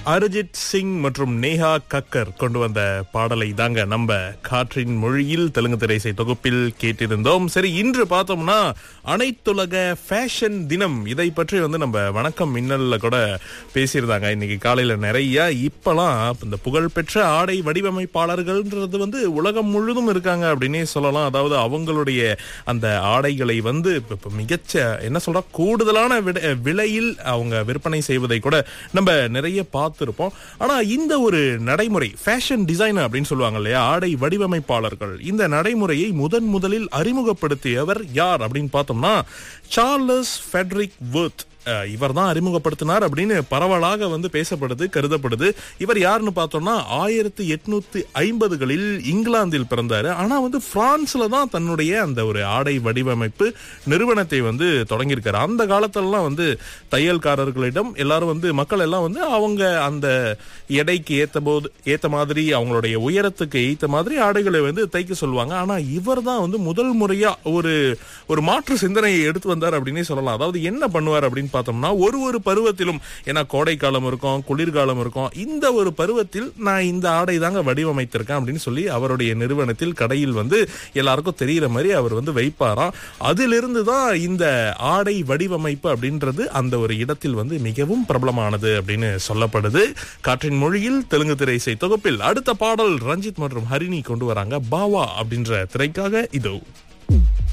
அரிஜித் சிங் மற்றும் நேஹா கக்கர் கொண்டு வந்த பாடலை தாங்க நம்ம காற்றின் மொழியில் தெலுங்கு திரைசை தொகுப்பில் கேட்டிருந்தோம் சரி இன்று பார்த்தோம்னா அனைத்துலக ஃபேஷன் தினம் இதை பற்றி வந்து நம்ம வணக்கம் மின்னல்ல கூட பேசியிருந்தாங்க இன்னைக்கு காலையில நிறைய இப்பெல்லாம் இந்த புகழ்பெற்ற ஆடை வடிவமைப்பாளர்கள்ன்றது வந்து உலகம் முழுதும் இருக்காங்க அப்படின்னே சொல்லலாம் அதாவது அவங்களுடைய அந்த ஆடைகளை வந்து இப்ப- இப்ப மிகச்ச என்ன சொல்றா கூடுதலான விட- விலையில் அவங்க விற்பனை செய்வதை கூட நம்ம நிறைய பார்த்திருப்போம் ஆனா இந்த ஒரு நடைமுறை ஃபேஷன் டிசைனர் அப்படின்னு சொல்லுவாங்க இல்லையா ஆடை வடிவமைப்பாளர்கள் இந்த நடைமுறையை முதன் முதலில் அறிமுகப்படுத்தியவர் யார் அப்படின்னு பார்த்தோம்னா சார்லஸ் ஃபெட்ரிக் வர்த் இவர் தான் அறிமுகப்படுத்தினார் அப்படின்னு பரவலாக வந்து பேசப்படுது கருதப்படுது இவர் யாருன்னு பார்த்தோம்னா ஆயிரத்தி எட்நூத்தி ஐம்பதுகளில் இங்கிலாந்தில் பிறந்தாரு ஆனா வந்து பிரான்ஸ்ல தான் தன்னுடைய அந்த ஒரு ஆடை வடிவமைப்பு நிறுவனத்தை வந்து தொடங்கியிருக்காரு அந்த காலத்திலலாம் வந்து தையல்காரர்களிடம் எல்லாரும் வந்து மக்கள் எல்லாம் வந்து அவங்க அந்த எடைக்கு ஏத்த போது ஏத்த மாதிரி அவங்களுடைய உயரத்துக்கு ஏத்த மாதிரி ஆடைகளை வந்து தைக்க சொல்லுவாங்க ஆனா இவர் தான் வந்து முதல் முறையா ஒரு ஒரு மாற்று சிந்தனையை எடுத்து வந்தார் அப்படின்னே சொல்லலாம் அதாவது என்ன பண்ணுவார் அப்படின்னு பார்த்தோம்னா ஒரு ஒரு பருவத்திலும் ஏன்னா கோடை காலம் இருக்கும் குளிர்காலம் இருக்கும் இந்த ஒரு பருவத்தில் நான் இந்த ஆடை தாங்க வடிவமைத்திருக்கேன் அப்படின்னு சொல்லி அவருடைய நிறுவனத்தில் கடையில் வந்து எல்லாருக்கும் தெரியிற மாதிரி அவர் வந்து வைப்பாராம் அதிலிருந்து தான் இந்த ஆடை வடிவமைப்பு அப்படின்றது அந்த ஒரு இடத்தில் வந்து மிகவும் பிரபலமானது அப்படின்னு சொல்லப்படுது காற்றின் மொழியில் தெலுங்கு திரை இசை தொகுப்பில் அடுத்த பாடல் ரஞ்சித் மற்றும் ஹரிணி கொண்டு வராங்க பாவா அப்படின்ற திரைக்காக இதோ